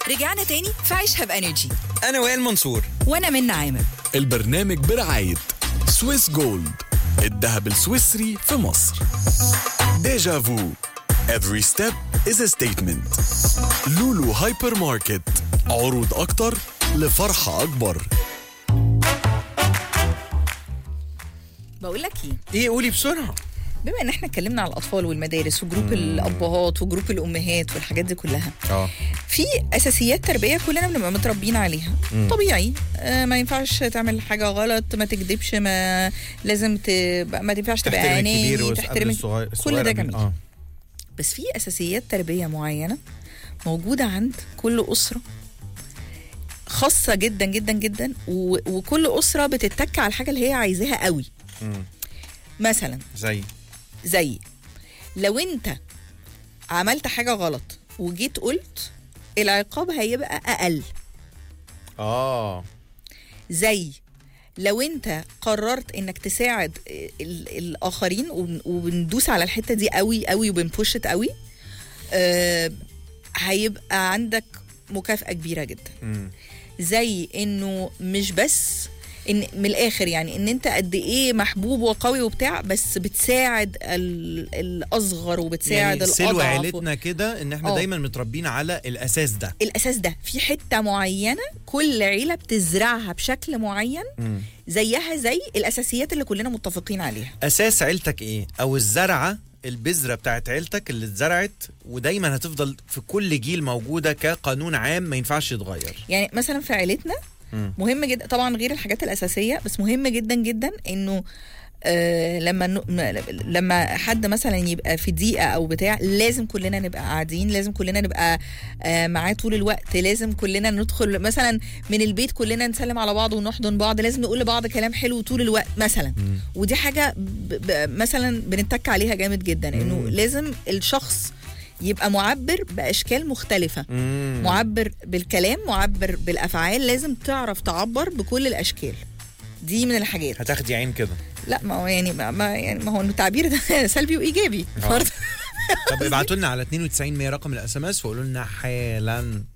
رجعنا تاني في عيشها بانرجي انا وائل منصور وانا من عامر البرنامج برعاية سويس جولد الذهب السويسري في مصر ديجا فو Every step is a statement لولو هايبر ماركت عروض أكتر لفرحة أكبر بقول لك ايه ايه قولي بسرعه بما ان احنا اتكلمنا على الاطفال والمدارس وجروب الابهات وجروب الامهات والحاجات دي كلها اه في اساسيات تربيه كلنا بنبقى متربيين عليها طبيعي آه ما ينفعش تعمل حاجه غلط ما تكذبش ما لازم ت... ما تنفعش تبقى تحترم الكبير اناني وقبل تحترم الصغير كل الصغير ده قبل- جميل اه بس في اساسيات تربيه معينه موجوده عند كل اسره خاصه جدا جدا جدا و... وكل اسره بتتك على الحاجه اللي هي عايزاها قوي مم. مثلا زي زي لو انت عملت حاجه غلط وجيت قلت العقاب هيبقى اقل اه زي لو انت قررت انك تساعد ال- الاخرين وبن- وبندوس على الحته دي قوي قوي وبنبوشت قوي آه هيبقى عندك مكافاه كبيره جدا مم. زي انه مش بس ان من الاخر يعني ان انت قد ايه محبوب وقوي وبتاع بس بتساعد ال- الاصغر وبتساعد يعني سلو الاضعف عيلتنا كده ان احنا آه. دايما متربيين على الاساس ده الاساس ده في حته معينه كل عيله بتزرعها بشكل معين مم. زيها زي الاساسيات اللي كلنا متفقين عليها اساس عيلتك ايه او الزرعه البذره بتاعت عيلتك اللي اتزرعت ودايما هتفضل في كل جيل موجوده كقانون عام ما ينفعش يتغير يعني مثلا في عيلتنا مم. مهم جدا طبعا غير الحاجات الاساسيه بس مهم جدا جدا انه آه لما نو- م- لما حد مثلا يبقى في ضيقه او بتاع لازم كلنا نبقى قاعدين لازم كلنا نبقى آه معاه طول الوقت لازم كلنا ندخل مثلا من البيت كلنا نسلم على بعض ونحضن بعض لازم نقول لبعض كلام حلو طول الوقت مثلا ودي حاجه ب ب مثلا بنتك عليها جامد جدا انه لازم الشخص يبقى معبر باشكال مختلفه مم. معبر بالكلام معبر بالافعال لازم تعرف تعبر بكل الاشكال دي من الحاجات هتاخدي عين كده لا ما هو يعني ما ما- يعني ما هو التعبير ده سلبي وايجابي آه. برضه طب ابعتوا لنا على 92 100 رقم الاس ام اس وقولوا لنا حالا